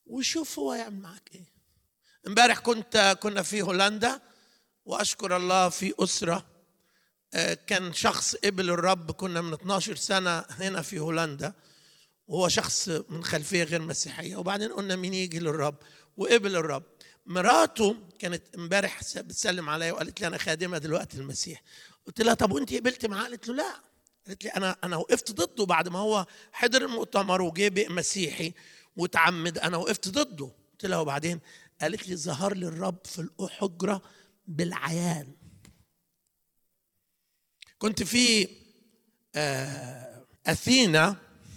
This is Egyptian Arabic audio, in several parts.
وشوف هو يعمل معاك ايه امبارح كنت كنا في هولندا واشكر الله في اسره آه، كان شخص قبل الرب كنا من 12 سنه هنا في هولندا وهو شخص من خلفيه غير مسيحيه وبعدين قلنا مين يجي للرب وقبل الرب مراته كانت امبارح س- بتسلم عليا وقالت لي انا خادمه دلوقتي المسيح قلت لها طب وانت قبلت معاه قالت له لا قالت لي انا انا وقفت ضده بعد ما هو حضر المؤتمر وجه بقى مسيحي وتعمد انا وقفت ضده قلت لها وبعدين قالت لي ظهر لي الرب في الحجره بالعيان كنت في آه، اثينا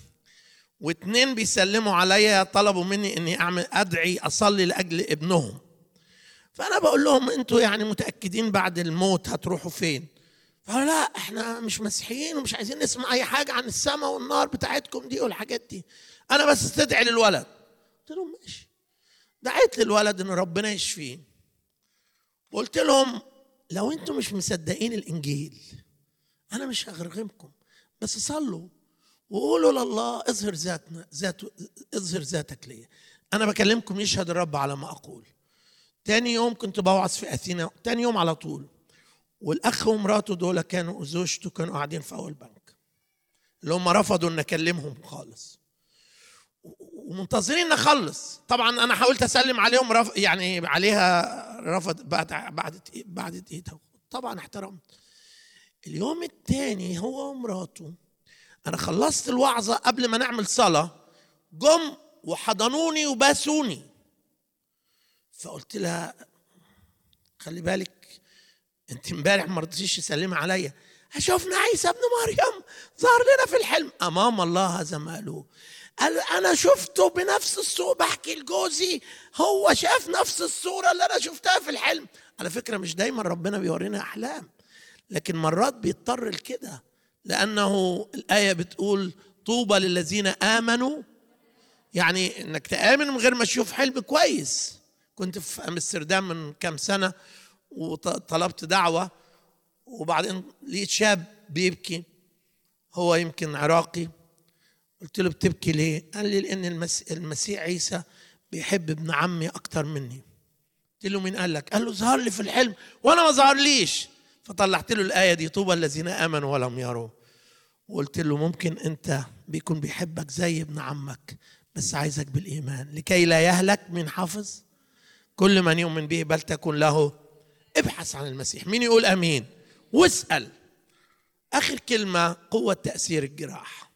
واتنين بيسلموا عليا طلبوا مني اني اعمل ادعي اصلي لاجل ابنهم فانا بقول لهم انتوا يعني متاكدين بعد الموت هتروحوا فين فقالوا لا احنا مش مسيحيين ومش عايزين نسمع اي حاجه عن السماء والنار بتاعتكم دي والحاجات دي انا بس استدعي للولد قلت لهم ماشي دعيت للولد ان ربنا يشفيه وقلت لهم لو انتم مش مصدقين الانجيل انا مش هغرغمكم بس صلوا وقولوا لله اظهر ذاتنا ذات اظهر ذاتك ليا انا بكلمكم يشهد الرب على ما اقول تاني يوم كنت بوعظ في اثينا تاني يوم على طول والاخ ومراته دول كانوا زوجته كانوا قاعدين في اول بنك اللي هم رفضوا ان اكلمهم خالص ومنتظرين نخلص طبعا انا حاولت اسلم عليهم رف... يعني عليها رفض بعد بعد بعد دقيقه طبعا احترمت اليوم الثاني هو ومراته انا خلصت الوعظه قبل ما نعمل صلاه جم وحضنوني وباسوني فقلت لها خلي بالك انت امبارح ما رضيتيش تسلمي عليا شفنا عيسى ابن مريم ظهر لنا في الحلم امام الله هذا ما قالوه قال انا شفته بنفس الصوره بحكي لجوزي هو شاف نفس الصوره اللي انا شفتها في الحلم على فكره مش دايما ربنا بيورينا احلام لكن مرات بيضطر لكده لانه الايه بتقول طوبى للذين امنوا يعني انك تامن من غير ما تشوف حلم كويس كنت في امستردام من كام سنه وطلبت دعوه وبعدين لقيت شاب بيبكي هو يمكن عراقي قلت له بتبكي ليه؟ قال لي لان المس... المسيح عيسى بيحب ابن عمي اكتر مني قلت له مين قال لك؟ قال له ظهر لي في الحلم وانا ما ظهرليش فطلعت له الايه دي طوبى الذين امنوا ولم يروا وقلت له ممكن انت بيكون بيحبك زي ابن عمك بس عايزك بالايمان لكي لا يهلك من حافظ كل من يؤمن به بل تكون له ابحث عن المسيح مين يقول امين واسال اخر كلمه قوه تاثير الجراح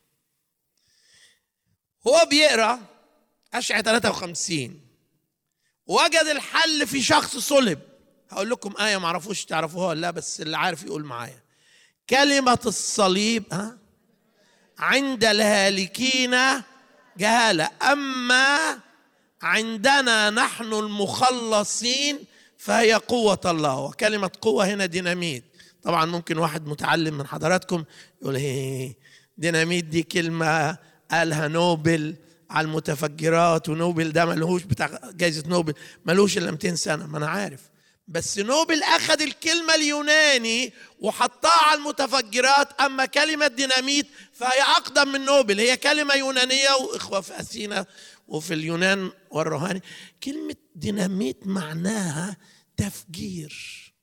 هو بيقرا اشعه 53 وجد الحل في شخص صلب هقول لكم ايه ما اعرفوش تعرفوها ولا لا بس اللي عارف يقول معايا كلمه الصليب ها عند الهالكين جهاله اما عندنا نحن المخلصين فهي قوة الله وكلمة قوة هنا ديناميت طبعا ممكن واحد متعلم من حضراتكم يقول ايه ديناميت دي كلمة قالها نوبل على المتفجرات ونوبل ده ملهوش بتاع جائزة نوبل ملهوش إلا 200 سنة ما أنا عارف بس نوبل أخذ الكلمة اليوناني وحطها على المتفجرات أما كلمة ديناميت فهي أقدم من نوبل هي كلمة يونانية وإخوة في أثينا وفي اليونان والرهاني كلمة ديناميت معناها تفجير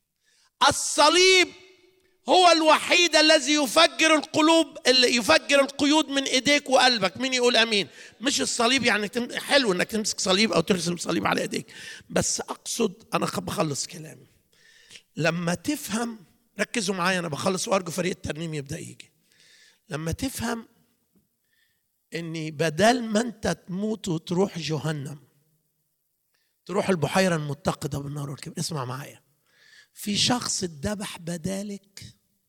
الصليب هو الوحيد الذي يفجر القلوب اللي يفجر القيود من ايديك وقلبك مين يقول امين مش الصليب يعني تم... حلو انك تمسك صليب او ترسم صليب على ايديك بس اقصد انا بخلص كلامي لما تفهم ركزوا معايا انا بخلص وارجو فريق الترنيم يبدا يجي لما تفهم اني بدل ما انت تموت وتروح جهنم تروح البحيره المتقده بالنار والكبر اسمع معايا في شخص اتذبح بدالك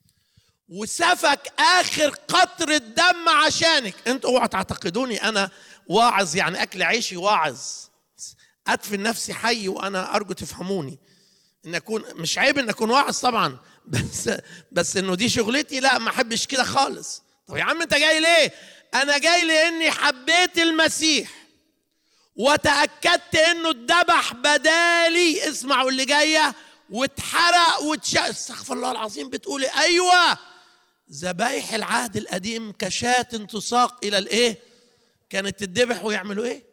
وسفك اخر قطر الدم عشانك انتوا اوعوا تعتقدوني انا واعظ يعني اكل عيشي واعظ ادفن نفسي حي وانا ارجو تفهموني ان اكون مش عيب ان اكون واعظ طبعا بس بس انه دي شغلتي لا ما احبش كده خالص طب يا عم انت جاي ليه انا جاي لاني حبيت المسيح وتاكدت انه اتذبح بدالي اسمعوا اللي جايه واتحرق واتشق استغفر الله العظيم بتقولي ايوه ذبايح العهد القديم كشاة تساق الى الايه كانت تذبح ويعملوا ايه